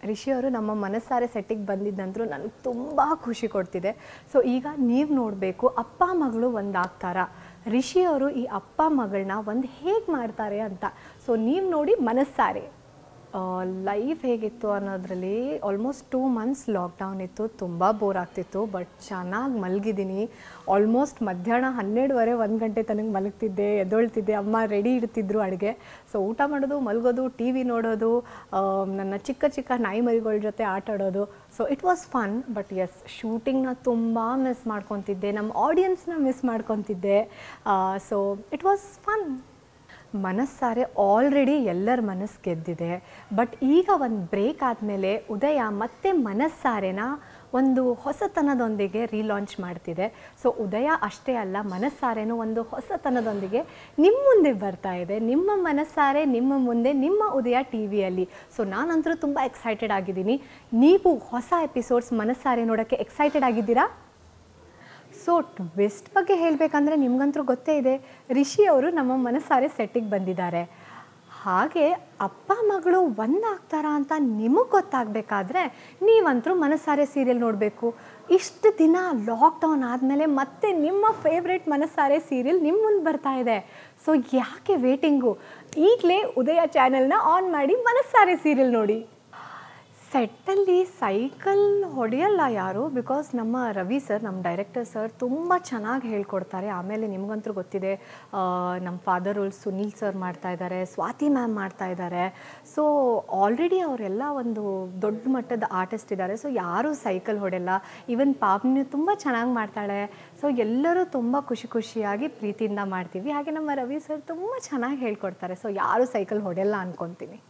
ರಿಷಿ ಅವರು ನಮ್ಮ ಮನಸ್ಸಾರೆ ಸೆಟ್ಟಿಗೆ ಬಂದಿದ್ದಂತರೂ ನನಗೆ ತುಂಬ ಖುಷಿ ಕೊಡ್ತಿದೆ ಸೊ ಈಗ ನೀವು ನೋಡಬೇಕು ಅಪ್ಪ ಮಗಳು ಒಂದಾಗ್ತಾರ ರಿಷಿ ಅವರು ಈ ಅಪ್ಪ ಮಗಳನ್ನ ಒಂದು ಹೇಗೆ ಮಾಡ್ತಾರೆ ಅಂತ ಸೊ ನೀವು ನೋಡಿ ಮನಸ್ಸಾರೆ ಲೈಫ್ ಹೇಗಿತ್ತು ಅನ್ನೋದ್ರಲ್ಲಿ ಆಲ್ಮೋಸ್ಟ್ ಟೂ ಮಂತ್ಸ್ ಲಾಕ್ಡೌನ್ ಇತ್ತು ತುಂಬ ಬೋರ್ ಆಗ್ತಿತ್ತು ಬಟ್ ಚೆನ್ನಾಗಿ ಮಲಗಿದ್ದೀನಿ ಆಲ್ಮೋಸ್ಟ್ ಮಧ್ಯಾಹ್ನ ಹನ್ನೆರಡುವರೆ ಒಂದು ಗಂಟೆ ತನಕ ಮಲಗ್ತಿದ್ದೆ ಎದ್ದೊಳ್ತಿದ್ದೆ ಅಮ್ಮ ರೆಡಿ ಇಡ್ತಿದ್ರು ಅಡುಗೆ ಸೊ ಊಟ ಮಾಡೋದು ಮಲಗೋದು ಟಿ ವಿ ನೋಡೋದು ಆ, ನನ್ನ ಚಿಕ್ಕ ಚಿಕ್ಕ ನಾಯಿ ಮರಿಗಳ ಜೊತೆ ಆಟ ಆಡೋದು so it was fun but as ಶೂಟಿಂಗ್ನ ತುಂಬ ಮಿಸ್ ಮಾಡ್ಕೊತಿದ್ದೆ ನಮ್ಮ ಆಡಿಯನ್ಸ್ನ ಮಿಸ್ ಮಾಡ್ಕೊತಿದ್ದೆ so it was fun Manasaare already ಎಲ್ಲರ ಮನಸ್ಸು ಗೆದ್ದಿದೆ ಬಟ್ ಈಗ ಒಂದು ಬ್ರೇಕ್ ಆದಮೇಲೆ ಉದಯ ಮತ್ತೆ ಮನಸ್ಸಾರೆನ ಒಂದು ಹೊಸತನದೊಂದಿಗೆ ರೀಲಾಂಚ್ ಮಾಡ್ತಿದೆ ಸೊ ಉದಯ ಅಷ್ಟೇ ಅಲ್ಲ ಮನಸ್ಸಾರೆನೂ ಒಂದು ಹೊಸತನದೊಂದಿಗೆ ನಿಮ್ಮ ಮುಂದೆ ಬರ್ತಾ ಇದೆ ನಿಮ್ಮ ಮನಸ್ಸಾರೆ ನಿಮ್ಮ ಮುಂದೆ ನಿಮ್ಮ ಉದಯ ಟಿ ವಿಯಲ್ಲಿ ಸೊ ನಾನಂತರೂ ತುಂಬ ಎಕ್ಸೈಟೆಡ್ ಆಗಿದ್ದೀನಿ ನೀವು ಹೊಸ ಎಪಿಸೋಡ್ಸ್ ಮನಸ್ಸಾರೆ ನೋಡೋಕ್ಕೆ ಎಕ್ಸೈಟೆಡ್ ಆಗಿದ್ದೀರಾ ಸೊ ಟ್ವಿಸ್ಟ್ ಬಗ್ಗೆ ಹೇಳಬೇಕಂದ್ರೆ ನಿಮ್ಗಂತೂ ಗೊತ್ತೇ ಇದೆ ರಿಷಿ ಅವರು ನಮ್ಮ ಮನಸ್ಸಾರೆ ಸೆಟ್ಟಿಗೆ ಬಂದಿದ್ದಾರೆ ಹಾಗೆ ಅಪ್ಪ ಮಗಳು ಒಂದಾಗ್ತಾರಾ ಅಂತ ನಿಮಗೆ ಗೊತ್ತಾಗಬೇಕಾದ್ರೆ ನೀವಂತರೂ ಮನಸ್ಸಾರೆ ಸೀರಿಯಲ್ ನೋಡಬೇಕು ಇಷ್ಟು ದಿನ ಲಾಕ್ಡೌನ್ ಆದಮೇಲೆ ಮತ್ತೆ ನಿಮ್ಮ ಫೇವ್ರೆಟ್ ಮನಸ್ಸಾರೆ ಸೀರಿಯಲ್ ನಿಮ್ಮ ಮುಂದೆ ಬರ್ತಾ ಇದೆ ಸೊ ಯಾಕೆ ವೇಟಿಂಗು ಈಗಲೇ ಉದಯ ಚಾನೆಲ್ನ ಆನ್ ಮಾಡಿ ಮನಸ್ಸಾರೆ ಸೀರಿಯಲ್ ನೋಡಿ ಸೆಟ್ಟಲ್ಲಿ ಸೈಕಲ್ ಹೊಡೆಯಲ್ಲ ಯಾರು ಬಿಕಾಸ್ ನಮ್ಮ ರವಿ ಸರ್ ನಮ್ಮ ಡೈರೆಕ್ಟರ್ ಸರ್ ತುಂಬ ಚೆನ್ನಾಗಿ ಹೇಳ್ಕೊಡ್ತಾರೆ ಆಮೇಲೆ ನಿಮಗಂತೂ ಗೊತ್ತಿದೆ ಆ, ನಮ್ಮ ಫಾದರ್ ಸುನೀಲ್ ಸರ್ ಮಾಡ್ತಾ ಇದ್ದಾರೆ ಸ್ವಾತಿ ಮ್ಯಾಮ್ ಮಾಡ್ತಾ ಇದ್ದಾರೆ ಸೊ ಆಲ್ರೆಡಿ ಅವರೆಲ್ಲ ಒಂದು ದೊಡ್ಡ ಮಟ್ಟದ ಆರ್ಟಿಸ್ಟ್ ಇದ್ದಾರೆ ಸೊ ಯಾರೂ ಸೈಕಲ್ ಹೊಡೆಯಲ್ಲ ಈವನ್ ಪಾಪ್ನಿ ತುಂಬ ಚೆನ್ನಾಗಿ ಮಾಡ್ತಾಳೆ ಸೊ ಎಲ್ಲರೂ ತುಂಬ ಖುಷಿ ಖುಷಿಯಾಗಿ ಪ್ರೀತಿಯಿಂದ ಮಾಡ್ತೀವಿ ಹಾಗೆ ನಮ್ಮ ರವಿ ಸರ್ ತುಂಬ ಚೆನ್ನಾಗಿ ಹೇಳ್ಕೊಡ್ತಾರೆ ಸೊ ಯಾರೂ ಸೈಕಲ್ ಹೊಡೆಯಲ್ಲ ಅನ್ಕೊತೀನಿ